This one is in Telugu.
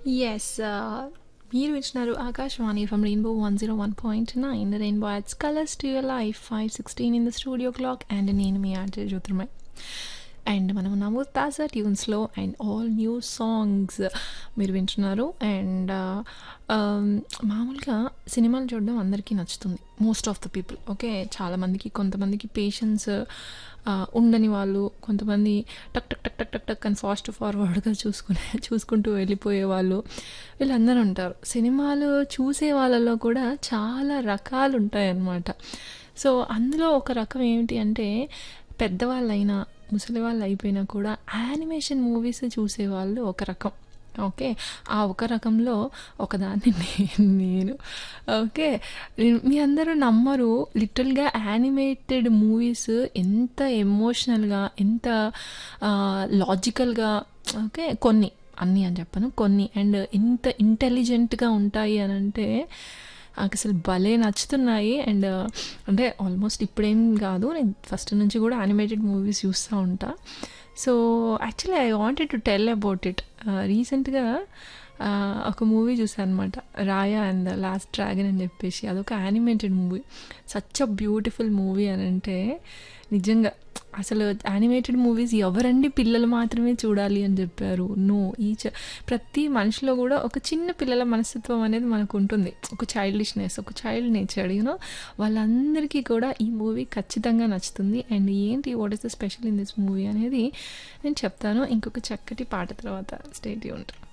యెస్. ఆహ్, మీరు వింటున్నారు Akashvani from Rainbow 101.9 Rainbow adds colours to your life 5:16 in the studio clock and నేను మీ ఆర్జే జ్యోతిర్మయ్. అండ్ మనం ఉన్నాము తాజా ట్యూన్స్‌లో అండ్ ఆల్ న్యూ సాంగ్స్ మీరు వింటున్నారు. అండ్ ఆహ్, మామూలుగా సినిమాలు చూడడం అందరికీ నచ్చుతుంది. Most of the people okay. చాలామందికి కొంతమందికి పేషెన్స్ ఆహ్, ఉండని వాళ్ళు, కొంతమంది టక్ టక్ టక్ టక్ టక్ టక్ అని ఫాస్ట్ ఫార్వర్డ్‌గా చూసుకునే చూసుకుంటూ వెళ్ళిపోయేవాళ్ళు వీళ్ళందరూ ఉంటారు. సినిమాలు చూసే వాళ్ళలో కూడా చాలా రకాలుంటాయన్నమాట. సో, అందులో ఒక రకం ఏమిటి అంటే పెద్దవాళ్ళైనా, ముసలివాళ్ళు అయిపోయినా కూడా యానిమేషన్ మూవీస్ చూసేవాళ్ళు ఒక రకం. ఓకే. ఆ ఒక రకంలో ఒకదాన్ని నే నేను. ఓకే. మీ అందరూ నమ్మరు లిటిల్‌గా యానిమేటెడ్ మూవీస్ ఎంత ఎమోషనల్‌గా, ఎంత ఆహ్, లాజికల్‌గా ఓకే. కొన్ని అన్నీ అని చెప్పను. కొన్ని అండ్ ఎంత ఇంటెలిజెంట్‌గా ఉంటాయి అనంటే నాకసలు భలే నచ్చుతున్నాయి. అండ్ అంటే ఆల్మోస్ట్ ఇప్పుడేం కాదు. నేను ఫస్ట్ నుంచి కూడా యానిమేటెడ్ మూవీస్ చూస్తా ఉంటా. So, actually I wanted to tell about it. Ah, రీసెంట్‌గా ఆహ్, ఒక మూవీ చూసా అనమాట. 'రాయా అండ్ ద లాస్ట్ డ్రాగన్' అని చెప్పేసి అదొక animated movie. Such a beautiful movie అనంటే నిజంగా అసలు యానిమేటెడ్ మూవీస్ ఎవరండి పిల్లలు మాత్రమే చూడాలి అని చెప్పారు. నో. ఈచ్ ప్రతి మనిషిలో కూడా ఒక చిన్న పిల్లల మనస్తత్వం అనేది మనకుంటుంది. ఒక చైల్డిష్‌నెస్, ఒక చైల్డ్ నేచర్ యూ నో వాళ్ళందరికీ కూడా ఈ మూవీ ఖచ్చితంగా నచ్చుతుంది. అండ్ ఏంటి what is the special in this movie అనేది నేను చెప్తాను. ఇంకొక చక్కటి పాట తర్వాత స్టే ట్యూన్డ్.